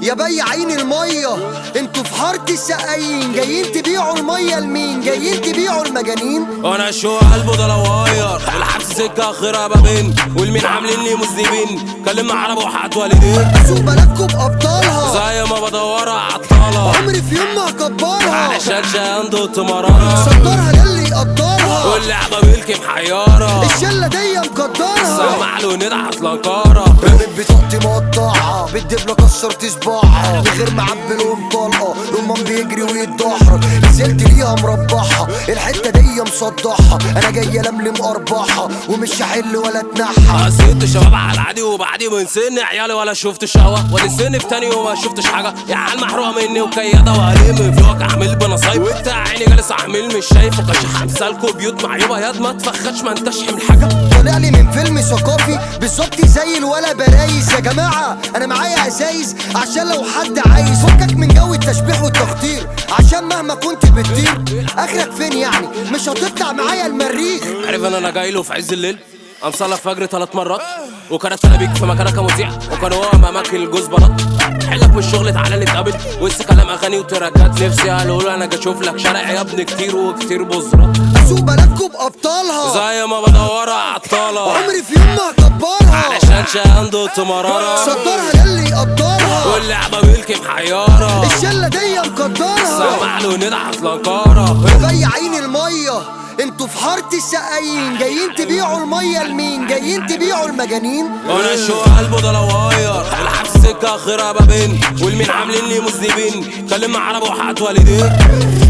يا بياعين المية انتوا في حارة السقايين جايين تبيعوا المية لمين جايين تبيعوا المجانين وانا شو قلبه ده لواير الحبس سكه اخرها بابين والمين عاملين لي مذنبين كلمنا عرب وحات والدين سوق بلدكوا بأبطالها زي ما بدورها عطالة عمري في يوم ما هكبرها علشان شاندو مرارة صدرها للي يقدرها واللعبة ملكي محيرة الشلة دي مقدرها سمع له ندعت لنكارة رميت بطاقتي مقطعها بالدبلة كسرت صباعها من غير ما اعبي لهم طلقة رمان بيجري ويتدحرج نزلت ليها مربعها الحتة دي مصدعها انا جاي لملم ارباحها ومش هحل ولا اتنحى قسيت شباب على العادي وبعدي من سن عيالي ولا شفت شهوة وادي سن في تاني وما شفتش حاجة يا عيال محروقة مني وكيادة وهلم في وقع اعمل بنصايب وانت عيني جالس احمل مش شايف وكشح امثالكوا بيوت معيوبة ياد ما تفخدش ما انتش حمل حاجة طالع لي من فيلم ثقافي بالظبط زي الولا برايس يا جماعة انا معايا ازايز عشان لو حد عايز فكك من جو التشبيح والتخطيط عشان مهما كنت بتطير اخرك فين يعني مش هتطلع معايا المريخ عارف ان انا جاي له في عز الليل قام صلى الفجر ثلاث مرات وكانت انا بيك في مكانك كمذيع وكان هو امامك الجوز بلاط حلك من الشغل تعالى نتقابل وسط كلام اغاني وتراكات نفسي اقول انا جا اشوف لك شارع يا ابني كتير وكتير بزرات اسوق بلدكوا بابطالها زي ما بدورها عطالة عمري في يوم ما هكبرها علشان شاندو مرارة صدرها للي يقدرها واللعبة ملكي محيرة الشلة دي مقدرها سمع له ندعت لنكارة بياعين المية انتوا في حارة السقايين جايين تبيعوا المية لمين جايين تبيعوا المجانين وانا شو قلبه ده لواير الحبس سكه اخرها بابين والمين عاملين لي مذنبين كلمنا عرب وحات والدين